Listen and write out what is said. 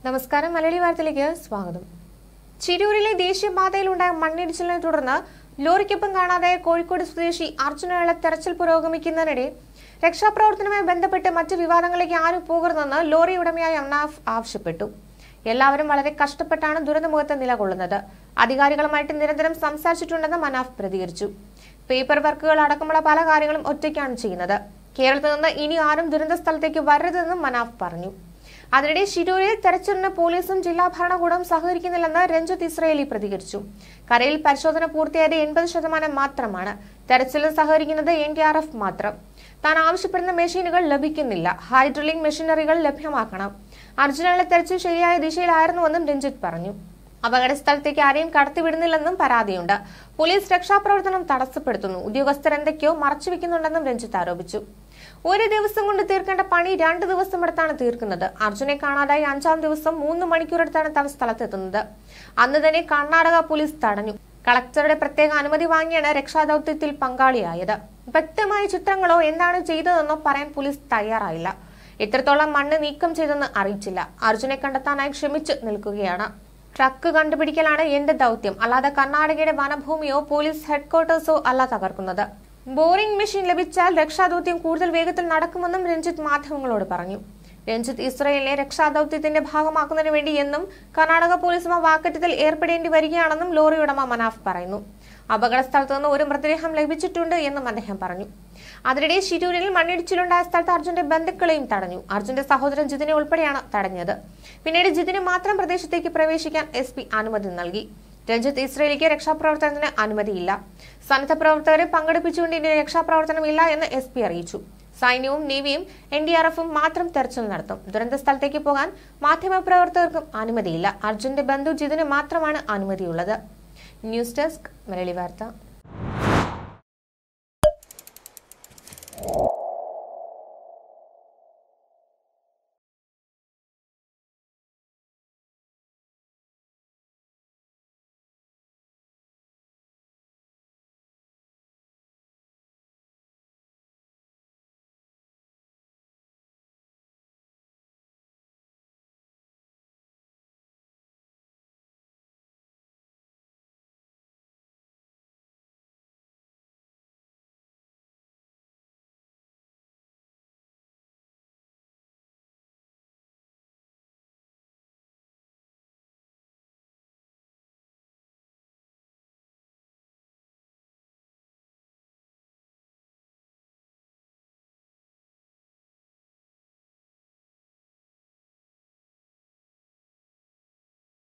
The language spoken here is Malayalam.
നമസ്കാരം മലയാളി വാർത്തയിലേക്ക് സ്വാഗതം ചിരൂരിലെ ദേശീയപാതയിലുണ്ടായ മണ്ണിടിച്ചിലിനെ തുടർന്ന് ലോറിക്കൊപ്പം കാണാതായ കോഴിക്കോട് സ്വദേശി അർജുനയുള്ള തെരച്ചിൽ പുരോഗമിക്കുന്നതിനിടെ രക്ഷാപ്രവർത്തനവുമായി ബന്ധപ്പെട്ട് മറ്റ് വിവാദങ്ങളിലേക്ക് ആരും പോകരുതെന്ന് ലോറി ഉടമയായ അന്നാഫ് ആവശ്യപ്പെട്ടു എല്ലാവരും വളരെ കഷ്ടപ്പെട്ടാണ് ദുരന്തമുഖത്ത് നിലകൊള്ളുന്നത് അധികാരികളുമായിട്ട് നിരന്തരം സംസാരിച്ചിട്ടുണ്ടെന്ന് മനാഫ് പ്രതികരിച്ചു പേപ്പർ വർക്കുകൾ അടക്കമുള്ള പല കാര്യങ്ങളും ഒറ്റയ്ക്കാണ് ചെയ്യുന്നത് കേരളത്തിൽ നിന്ന് ഇനി ആരും ദുരന്ത സ്ഥലത്തേക്ക് വരരുതെന്നും മനാഫ് പറഞ്ഞു അതിനിടെ ഷിരൂരിൽ തെരച്ചിലിന് പോലീസും ജില്ലാ ഭരണകൂടവും സഹകരിക്കുന്നില്ലെന്ന് രഞ്ജിത്ത് ഇസ്രയേലി പ്രതികരിച്ചു കരയിൽ പരിശോധന പൂർത്തിയായത് എൺപത് ശതമാനം മാത്രമാണ് തെരച്ചിലിൽ സഹകരിക്കുന്നത് എൻ ഡി ആർ എഫ് മാത്രം താൻ ആവശ്യപ്പെടുന്ന മെഷീനുകൾ ലഭിക്കുന്നില്ല ഹൈഡ്രലിംഗ് മെഷീനറികൾ ലഭ്യമാക്കണം അർജുനയുടെ തെരച്ചിൽ ശരിയായ ദിശയിലായിരുന്നുവെന്നും രഞ്ജിത്ത് പറഞ്ഞു അപകട സ്ഥലത്തേക്ക് ആരെയും കടത്തിവിടുന്നില്ലെന്നും പരാതിയുണ്ട് പോലീസ് രക്ഷാപ്രവർത്തനം തടസ്സപ്പെടുത്തുന്നു ഉദ്യോഗസ്ഥർ എന്തൊക്കെയോ മറച്ചുവെക്കുന്നുണ്ടെന്നും രഞ്ജിത്ത് ആരോപിച്ചു ഒരു ദിവസം കൊണ്ട് തീർക്കേണ്ട പണി രണ്ട് ദിവസം എടുത്താണ് തീർക്കുന്നത് അർജുനെ കാണാതായി അഞ്ചാം ദിവസം മൂന്ന് മണിക്കൂറെടുത്താണ് താൻ സ്ഥലത്തെത്തുന്നത് അന്ന് തന്നെ കർണാടക പോലീസ് തടഞ്ഞു കളക്ടറുടെ പ്രത്യേക അനുമതി വാങ്ങിയാണ് രക്ഷാദൌത്യത്തിൽ പങ്കാളിയായത് വ്യക്തമായ ചിത്രങ്ങളോ എന്താണ് ചെയ്തതെന്നോ പറയാൻ പോലീസ് തയ്യാറായില്ല എത്രത്തോളം മണ്ണ് നീക്കം ചെയ്തെന്ന് അറിയിച്ചില്ല അർജുനെ കണ്ടെത്താനായി ക്ഷമിച്ച് നിൽക്കുകയാണ് ട്രക്ക് കണ്ടുപിടിക്കലാണ് എന്റെ ദൗത്യം അല്ലാതെ കർണാടകയുടെ വനഭൂമിയോ പോലീസ് ഹെഡ്ക്വാർട്ടേഴ്സോ അല്ല തകർക്കുന്നത് ബോറിംഗ് മെഷീൻ ലഭിച്ചാൽ രക്ഷാദൌത്യം കൂടുതൽ വേഗത്തിൽ നടക്കുമെന്നും രഞ്ജിത്ത് മാധ്യമങ്ങളോട് പറഞ്ഞു രഞ്ജിത്ത് ഇസ്രയേലിനെ രക്ഷാദൌത്യത്തിന്റെ ഭാഗമാക്കുന്നതിന് വേണ്ടി എന്നും കർണാടക പോലീസുമായി വാക്കറ്റത്തിൽ ഏർപ്പെടേണ്ടി വരികയാണെന്നും ലോറി ഉടമ മനാഫ് പറയുന്നു അപകട സ്ഥലത്ത് നിന്ന് ഒരു മൃതദേഹം ലഭിച്ചിട്ടുണ്ട് എന്നും അദ്ദേഹം പറഞ്ഞു അതിനിടെ ഷിരൂരിൽ മണ്ണിടിച്ചിലുണ്ടായ സ്ഥലത്ത് അർജുന്റെ ബന്ധുക്കളെയും തടഞ്ഞു അർജുന്റെ സഹോദരൻ ജിതിനെ ഉൾപ്പെടെയാണ് തടഞ്ഞത് പിന്നീട് ജിതിന് മാത്രം പ്രദേശത്തേക്ക് പ്രവേശിക്കാൻ എസ് പി അനുമതി നൽകി രഞ്ജിത്ത് ഇസ്രയേലിക്ക് രക്ഷാപ്രവർത്തനത്തിന് അനുമതിയില്ല സന്നദ്ധ പ്രവർത്തകരെ പങ്കെടുപ്പിച്ചുകൊണ്ട് ഇനി രക്ഷാപ്രവർത്തനമില്ല എന്ന് എസ് പി അറിയിച്ചു സൈന്യവും നേവിയും എൻ ഡി ആർ എഫും മാത്രം തെരച്ചിൽ നടത്തും ദുരന്ത സ്ഥലത്തേക്ക് പോകാൻ മാധ്യമപ്രവർത്തകർക്കും അനുമതിയില്ല അർജുന്റെ ബന്ധു ജിതിന് മാത്രമാണ് അനുമതിയുള്ളത് ന്യൂസ് ഡെസ്ക് മലയാളി വാർത്ത